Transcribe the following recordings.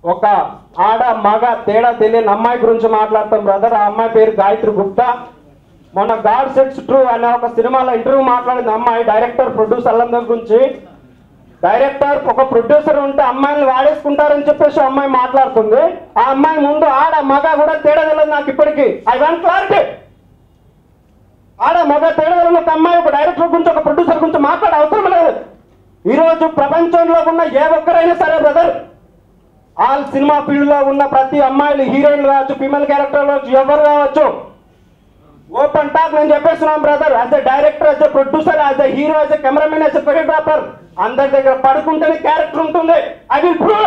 ఒక ఆడ మగ తేడా తెలియని అమ్మాయి గురించి మాట్లాడతాం బ్రదర్ ఆ అమ్మాయి పేరు గాయత్రి గుప్తా మొన్న గాడ్ సెట్స్ ట్రూ అనే ఒక సినిమాలో ఇంటర్వ్యూ మాట్లాడింది అమ్మాయి డైరెక్టర్ ప్రొడ్యూసర్ అందరి గురించి డైరెక్టర్ ఒక ప్రొడ్యూసర్ ఉంటే అమ్మాయిని వాడేసుకుంటారని చెప్పేసి ఆ అమ్మాయి మాట్లాడుతుంది ఆ అమ్మాయి ముందు ఆడ మగ కూడా తేడా తెలియదు నాకు ఇప్పటికీ ఐ వాంట్ క్లారిటీ ఆడ మగ తేడా తెలియని ఒక అమ్మాయి ఒక డైరెక్టర్ గురించి ఒక ప్రొడ్యూసర్ గురించి మాట్లాడే అవసరం లేదు ఈరోజు ప్రపంచంలో ఉన్న ఏ ఒక్కరైనా సరే బ్రదర్ ఆ సినిమా ఫీల్డ్ లో ఉన్న ప్రతి అమ్మాయిలు హీరోయిన్లు కావచ్చు ఫీమేల్ క్యారెక్టర్ కావచ్చు ఎవరు కావచ్చు ఓపెన్ టాక్ నేను చెప్పేస్తున్నాను brother as a director as a producer as a hero as a cameramen as a choreographer అందరి దగ్గర పడుకుంటేనే క్యారెక్టర్ ఉంటుంది ఐ విల్ ప్రూవ్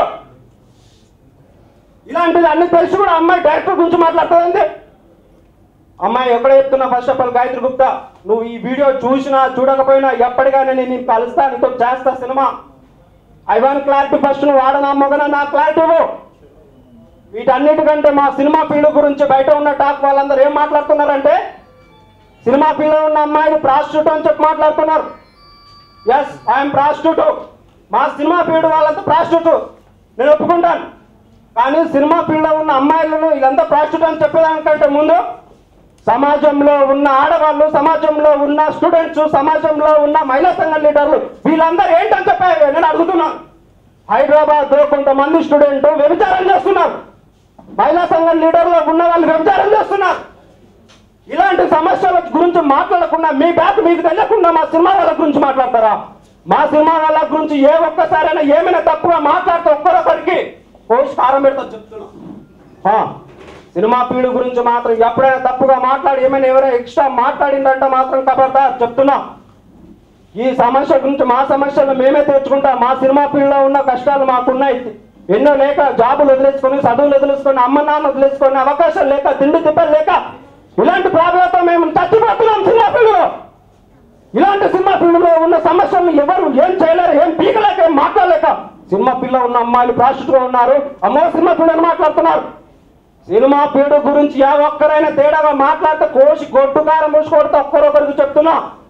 ఇలాంటిది అన్ని తెలిసి కూడా అమ్మాయి డైరెక్టర్ గురించి మాట్లాడుతుంది అమ్మాయి ఎక్కడ చెప్తున్నా first of all Gayathri Gupta నువ్వు ఈ వీడియో చూసినా చూడకపోయినా ఎప్పటికైనా నేను నీకు కలుస్తా నీతో చేస్తా సినిమా ఐ వాన్ క్లారిటీ ఫస్ట్ నువ్వు వాడనా మొగనా నా క్లారిటీ ఇవ్వు వీటన్నిటికంటే మా సినిమా ఫీల్డ్ గురించి బయట ఉన్న టాక్ వాళ్ళందరూ ఏం మాట్లాడుతున్నారంటే సినిమా ఫీల్డ్ ఉన్న అమ్మాయిలు ప్రాస్టిట్యూట్ అని చెప్పి మాట్లాడుతున్నారు ఎస్ ఐఎమ్ ప్రాస్టిట్యూట్ మా సినిమా ఫీల్డ్ వాళ్ళంతా ప్రాస్టిట్యూట్ నేను ఒప్పుకుంటాను కానీ సినిమా ఫీల్డ్లో ఉన్న అమ్మాయిలను వీళ్ళంతా ప్రాస్టిట్యూట్ అని చెప్పేదానికంటే ముందు సమాజంలో ఉన్న ఆడవాళ్ళు సమాజంలో ఉన్న స్టూడెంట్స్ సమాజంలో ఉన్న మహిళా సంఘ లీడర్లు వీళ్ళందరూ ఏంటని చెప్పి నేను అడుగుతున్నాను హైదరాబాద్ లో కొంతమంది స్టూడెంట్ వ్యభిచారం చేస్తున్నారు మహిళా సంఘం లీడర్లో ఉన్న వాళ్ళు వ్యభిచారం చేస్తున్నారు ఇలాంటి సమస్యల గురించి మాట్లాడకుండా మీ బ్యాక్ మీకు తెలియకుండా మా సినిమా వాళ్ళ గురించి మాట్లాడతారా మా సినిమా వాళ్ళ గురించి ఏ ఒక్కసారైనా ఏమైనా తప్పుగా మాట్లాడితే ఒక్కరొకరికి పోస్ట్ కారం పెడతా చెప్తున్నా ఆ, సినిమా ఫీల్డ్ గురించి మాత్రం ఎప్పుడైనా తప్పుగా మాట్లాడి ఏమైనా ఎవరైనా ఎక్స్ట్రా మాట్లాడిందంటే మాత్రం కబర్దార్ చెప్తున్నా ఈ సమస్య గురించి మా సమస్యలు మేమే తెచ్చుకుంటాం మా సినిమా ఫీల్డ్లో ఉన్న కష్టాలు మాకున్నాయి ఎన్నో లేక జాబులు వదిలేసుకొని చదువులు వదిలేసుకొని అమ్మ నాన్న వదిలేసుకొని అవకాశం లేక తిండి తిప్పలు లేక ఇలాంటి ప్రాబ్లంతో మేము చచ్చిపోతున్నాం సినిమా ఫీల్డ్లో ఇలాంటి సినిమా ఫీల్డ్లో ఉన్న సమస్యలను ఎవరు ఏం చేయలేరు ఏం పీకలేక ఏం మాట్లాడలేక సినిమా ఫీల్డ్లో ఉన్న అమ్మాయిలు ప్రాస్టిట్యూట్గా ఉన్నారు అమ్మో సినిమా ఫీల్డ్ అని మాట్లాడుతున్నారు సినిమా ఫీల్డ్ గురించి ఏ ఒక్కరైనా తేడాగా మాట్లాడితే కోసి గొడ్డు కారం మూసి కొడితే ఒక్కరొకరికి చెప్తున్నా